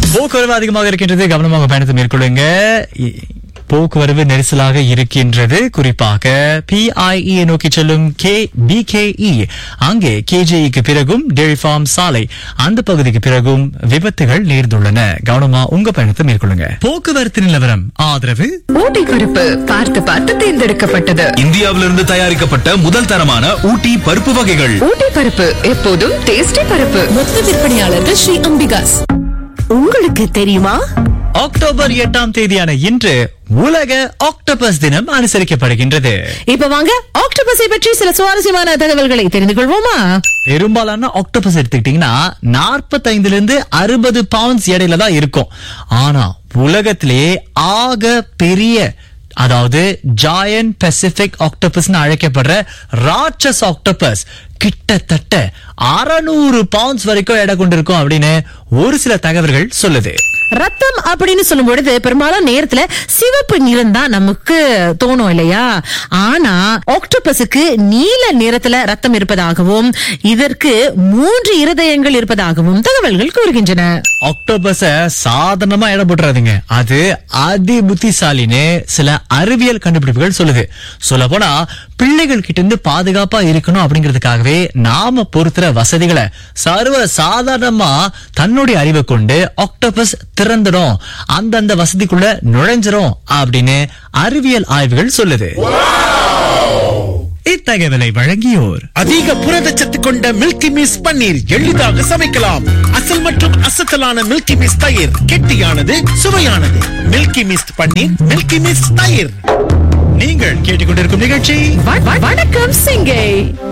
போக்குவரவு அதிகமாக இருக்கின்றது கவனமாக பயணத்தை மேற்கொள்ளுங்க இ- போக்குவரவு நெரிசலாக இருக்கின்றது குறிப்பாக பிஐஇ நோக்கி செல்லும் கே பிகேஇ அங்கே கேஜேஇக்கு பிறகும் டெய்ரி ஃபார்ம் சாலை அந்த பகுதிக்கு பிறகும் விபத்துகள் நேர்ந்துள்ளன கவனமா உங்க பயணத்தை மேற்கொள்ளுங்க போக்குவரத்து நிலவரம் ஆதரவு ஊட்டி குறிப்பு பார்த்து பார்த்து தேர்ந்தெடுக்கப்பட்டது இந்தியாவிலிருந்து தயாரிக்கப்பட்ட முதல் தரமான ஊட்டி பருப்பு வகைகள் ஊட்டி பருப்பு எப்போதும் டேஸ்டி பருப்பு மொத்த விற்பனையாளர்கள் ஸ்ரீ அம்பிகாஸ் உங்களுக்கு தெரியுமா அக்டோபர் எட்டாம் தேதியான இன்று உலக ஆக்டோபஸ் தினம் அனுசரிக்கப்படுகின்றது இப்ப வாங்க ஆக்டோபஸை பற்றி சில சுவாரஸ்யமான தகவல்களை தெரிந்து கொள்வோமா பெரும்பாலான ஆக்டோபஸ் எடுத்துக்கிட்டீங்கன்னா 45 இருந்து அறுபது பவுண்ட்ஸ் எடையில தான் இருக்கும் ஆனா உலகத்திலேயே ஆக பெரிய அதாவது ஜாயன் பசிபிக் ஆக்டோபஸ் அழைக்கப்படுற ராட்சஸ் ஆக்டோபஸ் கிட்டத்தட்ட அறநூறு பவுண்ட்ஸ் வரைக்கும் எடை கொண்டிருக்கும் அப்படின்னு ஒரு சில தகவல்கள் சொல்லுது ரத்தம் அப்படின்னு சொல்லும் பொழுது பெரும்பாலும் நேரத்துல சிவப்பு நிறம் தான் நமக்கு தோணும் இல்லையா ஆனா ஆக்டோபஸுக்கு நீல நிறத்துல ரத்தம் இருப்பதாகவும் இதற்கு மூன்று இருதயங்கள் இருப்பதாகவும் தகவல்கள் கூறுகின்றன ஆக்டோபஸ சாதாரணமா எடை போட்டுறாதீங்க அது அதி புத்திசாலின்னு சில அறிவியல் கண்டுபிடிப்புகள் சொல்லுது சொல்ல போனா பிள்ளைகள் கிட்ட இருந்து பாதுகாப்பா இருக்கணும் அப்படிங்கிறதுக்காகவே நாம பொறுத்துற வசதிகளை சர்வ சாதாரணமா தன்னுடைய அறிவை கொண்டு ஆக்டோபஸ் திறந்துடும் அந்தந்த வசதிக்குள்ள நுழைஞ்சிரும் அப்படின்னு அறிவியல் ஆய்வுகள் சொல்லுது இத்தகவலை வழங்கியோர் அதிக புரதச்சத்து கொண்ட மில்கி மிஸ் பன்னீர் எளிதாக சமைக்கலாம் அசல் மற்றும் அசத்தலான மில்கி மிஸ் தயிர் கெட்டியானது சுவையானது Milky Mist paneer Milky Mist தயிர் நீங்கள் கேட்டுக்கொண்டிருக்கும் நிகழ்ச்சி வ- வ- வணக்கம் சிங்கை